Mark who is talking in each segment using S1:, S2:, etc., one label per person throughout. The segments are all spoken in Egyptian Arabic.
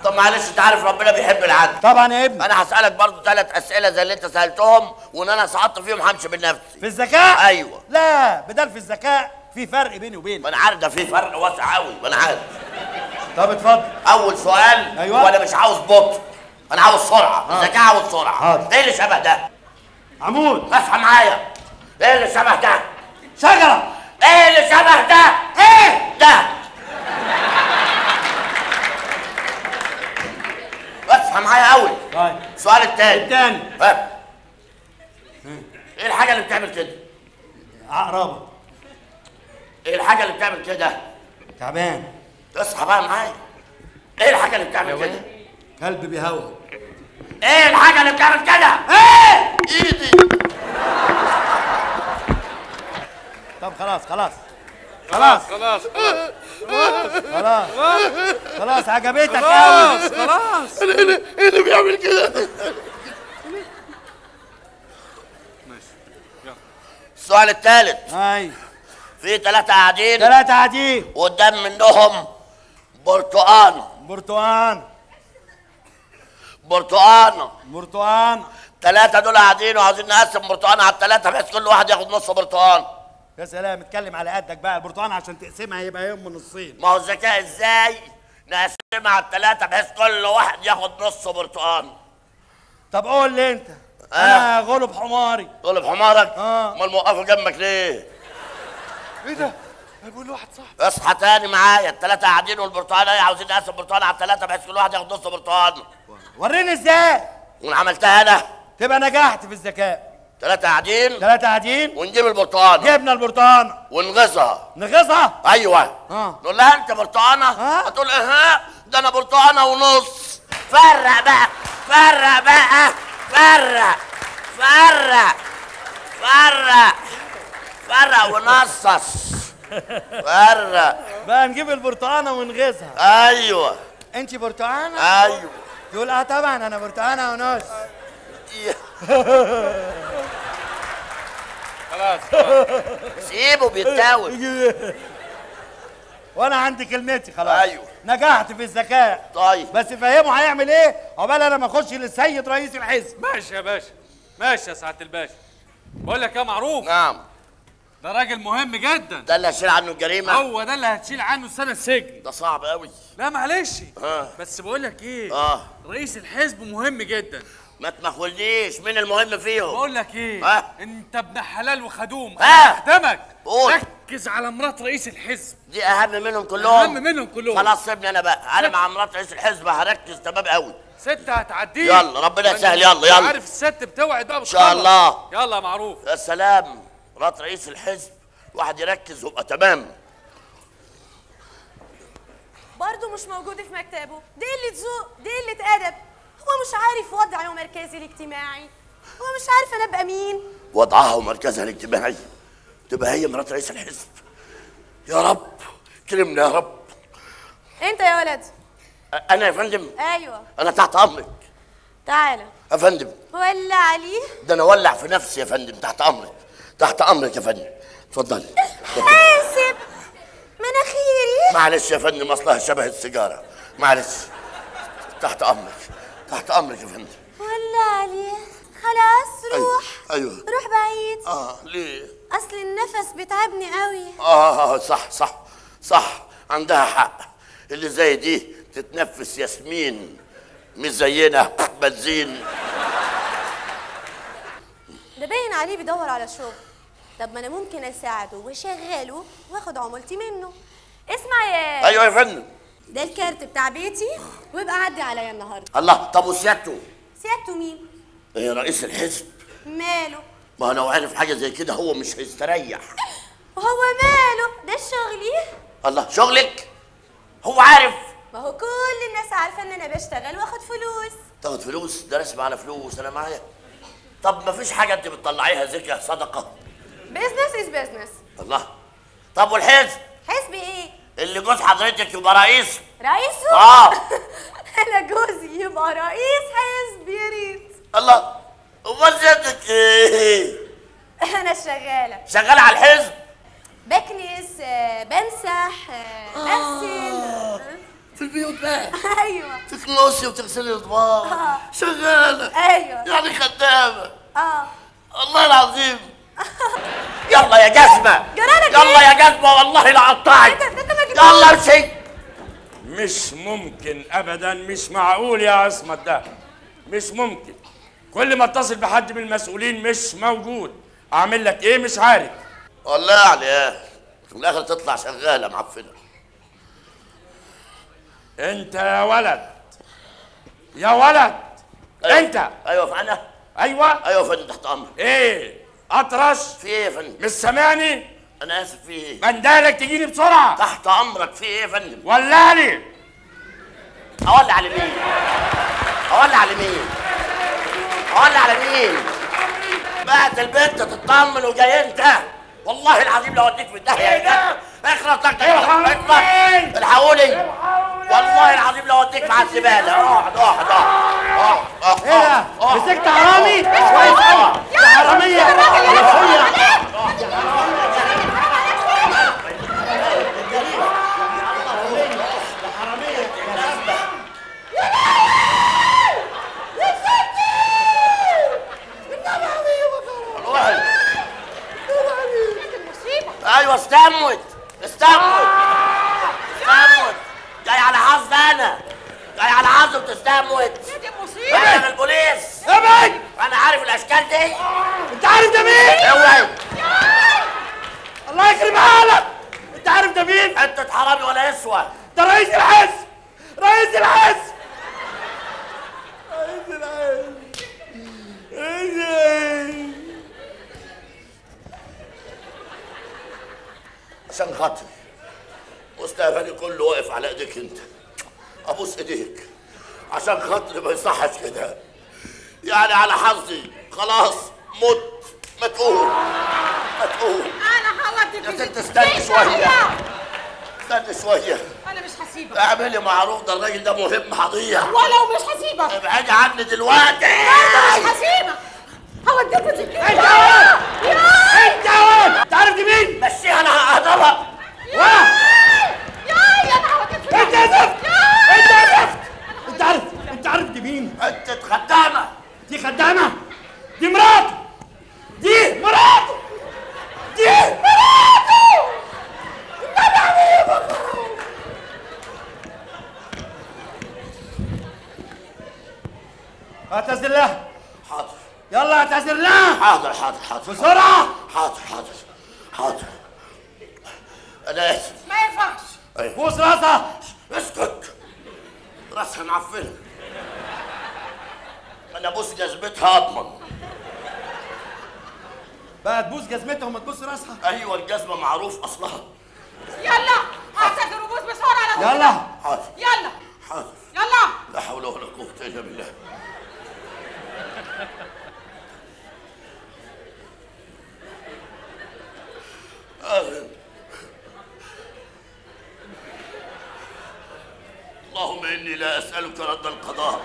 S1: طب معلش انت عارف ربنا بيحب العدل
S2: طبعا يا ابني
S1: انا هسالك برضو ثلاث اسئله زي اللي انت سالتهم وان انا سقطت فيهم همشي من نفسي
S2: في الذكاء
S1: ايوه
S2: لا بدل في الذكاء في فرق بيني
S1: ما
S2: وبينك
S1: انا عارف ده في فرق واسع قوي ما انا عارف
S2: طب اتفضل
S1: اول سؤال
S2: أيوة.
S1: وانا مش عاوز بطء انا عاوز سرعه
S2: آه.
S1: الذكاء عاوز سرعه
S2: حاضر.
S1: ايه اللي شبه ده
S2: عمود
S1: افهم معايا ايه اللي شبه ده
S2: شجره
S1: ايه اللي شبه ده ايه ده افهم معايا قوي
S2: طيب
S1: السؤال التاني
S2: التاني
S1: ها ايه الحاجه اللي بتعمل كده
S2: عقربه
S1: ايه الحاجه اللي بتعمل كده
S2: تعبان
S1: اصحى بقى معايا ايه الحاجه اللي بتعمل كده
S2: كلب بيهوى
S1: ايه الحاجه اللي بتعمل كده ايه ايدي
S2: طب خلاص خلاص خلاص
S3: خلاص
S2: خلاص خلاص عجبتك قوي
S3: خلاص خلاص
S1: ايه اللي بيعمل كده السؤال الثالث
S2: اي
S1: في ثلاثة قاعدين
S2: ثلاثة قاعدين
S1: قدام منهم برتقان
S2: برتقان
S1: برتقان
S2: برتقان
S1: ثلاثة دول قاعدين وعاوزين نقسم برتقان على الثلاثة بحيث كل واحد ياخد نص برتقان
S2: يا سلام اتكلم على قدك بقى البرتقان عشان تقسمها يبقى يوم نصين
S1: ما هو الذكاء ازاي نقسمها على الثلاثة بحيث كل واحد ياخد نص برتقان
S2: طب قول لي انت
S1: آه.
S2: انا غلب حماري
S1: تقول بحمارك
S2: آه.
S1: امال موقفه جنبك ليه؟
S3: ايه ده؟ انا بقول لواحد صاحبي
S1: اصحى تاني معايا الثلاثة قاعدين والبرتقال ايه عاوزين نقسم برتقال على الثلاثة بحيث كل واحد ياخد نص برتقال
S2: وريني ازاي
S1: وانا عملتها انا
S2: تبقى نجحت في الذكاء
S1: ثلاثة قاعدين
S2: ثلاثة قاعدين
S1: ونجيب البرتقال
S2: جبنا البرتقان
S1: ونغصها
S2: نغصها
S1: ايوه
S2: آه.
S1: نقول لها انت برتقانه
S2: آه.
S1: هتقول ايه ده انا برتقانه ونص فرق بقى فرق بقى فرق فرق فرق فرق ونصص فرق
S2: بقى نجيب البرتقانة ونغصها
S1: ايوه
S2: انت برتقانة
S1: ايوه
S2: تقول اه طبعا انا برتقانة ونص
S3: خلاص
S1: سيبه بيتاوب
S2: وانا عندي كلمتي خلاص
S1: أيوة.
S2: نجحت في الذكاء
S1: طيب
S2: بس فهمه هيعمل ايه عقبال انا ما اخش للسيد رئيس الحزب
S3: ماشي يا باشا ماشي يا سعاده الباشا بقول لك يا معروف
S1: نعم
S3: ده راجل مهم جدا
S1: ده اللي هشيل عنه الجريمه
S3: هو ده اللي هتشيل عنه سنه سجن
S1: ده صعب قوي
S3: لا معلش
S1: آه.
S3: بس بقول لك ايه
S1: اه
S3: رئيس الحزب مهم جدا
S1: ما تمخولنيش مين المهم فيهم
S3: بقول لك ايه
S1: آه.
S3: انت ابن حلال وخدوم
S1: آه.
S3: انا اخدمك
S1: قول.
S3: ركز على مرات رئيس الحزب
S1: دي اهم منهم كلهم
S3: اهم منهم كلهم
S1: خلاص سيبني انا بقى انا مع مرات رئيس الحزب هركز تمام قوي
S3: ست هتعديه
S1: يلا، ربنا يسهل، يلا، يلا.
S3: عارف الست بتوعد بقى
S1: شاء
S3: بتخلص.
S1: الله.
S3: يلا يا معروف
S1: يا سلام مرات رئيس الحزب واحد يركز ويبقى تمام
S4: برضه مش موجود في مكتبه دي قلة ذوق دي قلة أدب هو مش عارف وضعي ومركزي الاجتماعي هو مش عارف أنا أبقى مين
S1: وضعها ومركزها الاجتماعي تبقى هي مرات رئيس الحزب يا رب كرمنا يا رب
S4: أنت يا ولد
S1: أ- انا يا فندم
S4: أيوه
S1: انا تحت امرك
S4: تعالى
S1: يا فندم
S4: ولع عليه
S1: ده انا اولع في نفسي يا فندم تحت امرك تحت امرك يا فندم اتفضلي
S4: حاسب مناخيري
S1: معلش يا فندم اصلها شبه السيجاره معلش تحت امرك تحت امرك يا فندم
S4: ولع عليه خلاص روح
S1: ايوه
S4: روح بعيد
S1: اه ليه
S4: أصل النفس بتعبني قوي
S1: اه صح صح صح عندها حق اللي زي دي تتنفس ياسمين مش زينا بنزين
S4: ده باين عليه بيدور على شغل طب ما انا ممكن اساعده واشغله واخد عمولتي منه اسمع يا
S1: ايوه يا فندم
S4: ده الكارت بتاع بيتي ويبقى عدي عليا النهارده
S1: الله طب وسيادته
S4: سيادته مين
S1: إيه رئيس الحزب
S4: ماله
S1: ما هو لو عرف حاجه زي كده هو مش هيستريح
S4: وهو ماله ده شغلي
S1: الله شغلك هو عارف
S4: ما هو كل الناس عارفه ان انا بشتغل واخد فلوس
S1: تاخد فلوس ده رسم على فلوس انا معايا طب ما فيش حاجه انت بتطلعيها زكاه صدقه
S4: بيزنس از بيزنس
S1: الله طب والحزب
S4: حزب ايه
S1: اللي جوز حضرتك يبقى رئيس
S4: رئيسه
S1: اه
S4: انا جوزي يبقى رئيس حزب يا ريت
S1: الله امال زيادتك ايه
S4: انا شغاله
S1: شغاله على الحزب
S4: بكنس آه، بمسح آه، بغسل
S1: في البيوت بقى
S4: ايوه
S1: تكنسي وتغسلي الاطباق شغاله
S4: ايوه
S1: يعني خدامه
S4: اه
S1: والله العظيم يلا يا جزمه
S4: جرالك
S1: يلا
S4: إيه؟
S1: يا جزمه والله لقطعك
S4: انت انت مجنون
S1: يلا امشي
S5: مش ممكن ابدا مش معقول يا عصمت ده مش ممكن كل ما اتصل بحد من المسؤولين مش موجود اعمل لك ايه مش عارف
S1: والله يعني ايه في الاخر تطلع شغاله معفنه
S5: انت يا ولد يا ولد
S1: أيوة.
S5: انت
S1: ايوه فانا
S5: ايوه
S1: ايوه يا فندم تحت امرك
S5: ايه اطرش
S1: في ايه يا فندم
S5: مش سامعني
S1: انا اسف في ايه
S5: مندالك تجيني بسرعه
S1: تحت امرك في ايه يا فندم
S5: ولعني
S1: اولع على مين اولع على مين اولع على مين بعت البنت تطمن وجاي انت والله العظيم لو اديك في الداهيه يا جدع اخرس لك
S5: الحقوني.
S1: اخرس الحقوني والله العظيم لو اديك مع الزباله اقعد اقعد اقعد اقعد
S2: ايه ده؟
S1: اقعد.
S2: مسكت حرامي؟
S1: اقعد.
S2: كويس قوي يا حراميه
S1: روحي ايوه استموت استموت استموت جاي على حظ انا جاي على حظ وتستموت
S4: دي مصيبه
S1: انا البوليس
S2: ابعد
S1: انا عارف الاشكال دي
S2: انت عارف ده مين؟
S1: اوعي
S2: الله يكرم حالك انت عارف ده مين؟
S1: انت حرامي ولا اسوه
S2: ده رئيس الحزب رئيس الحزب رئيس الحزب رئيس الحزب
S1: عشان خاطري مستقبلي كله واقف على ايديك انت ابوس ايديك عشان خاطري ما يصحش كده يعني على حظي خلاص مت ما تقوم ما تقوم
S4: انا هوديك
S1: يا
S4: في
S1: ست
S4: ست-
S1: استني
S4: ليش
S1: شويه
S4: هيا؟
S1: استني شويه
S4: انا مش هسيبك
S1: اعملي معروف ده الراجل ده مهم هضيع
S4: ولو مش هسيبك
S1: ابعدي عني دلوقتي
S4: انا مش هسيبك هوديك في سكين
S2: انت وين؟ انت وين؟ انت عارف دي مين؟
S1: مشيها انا هضربها
S2: واه
S4: يا انا هوديك في
S2: انت يا زفت انت يا زفت انت عارف انت عارف دي مين؟
S1: انت خدامه
S2: دي خدامه دي مراته دي مراته دي مراته اعتذر لها
S1: حاضر
S2: يلا اعتذر لها
S1: حاضر حاضر حاضر
S2: بسرعه
S1: حاضر حاضر حاضر انا اسف
S4: ما ينفعش
S2: بوس راسها
S1: اسكت راسها معفنه انا ابوس جزمتها اضمن
S2: بقى تبوس جزمتها وما تبوس راسها
S1: ايوه الجزمه معروف اصلها
S4: يلا اعتذر وبوس بسرعه لو
S2: يلا
S1: حاضر
S4: يلا
S1: حاضر
S4: يلا
S1: لا حول ولا قوه الا بالله آمين. اللهم اني لا اسالك رد القضاء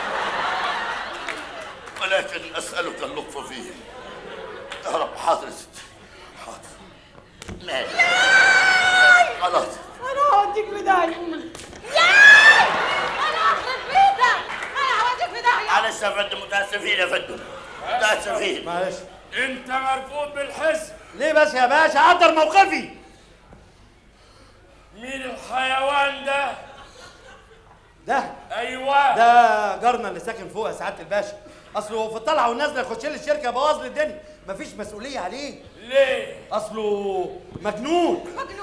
S1: ولكن اسالك اللطف فيه يا رب حاضر يا ستي حاضر ماشي خلاص
S4: انا هوديك في داهيه انا هخرب بيتك انا هوديك في داهيه
S1: معلش يا فندم متاسفين يا فندم متاسفين
S2: معلش
S5: انت مرفوض بالحزب
S2: ليه بس يا باشا قدر موقفي
S5: مين الحيوان ده
S2: ده
S5: ايوه
S2: ده جارنا اللي ساكن فوق يا سعاده الباشا اصله في الطلعه والنازله يخش لي الشركه يبوظ لي الدنيا مفيش مسؤوليه عليه
S5: ليه
S2: اصله مجنون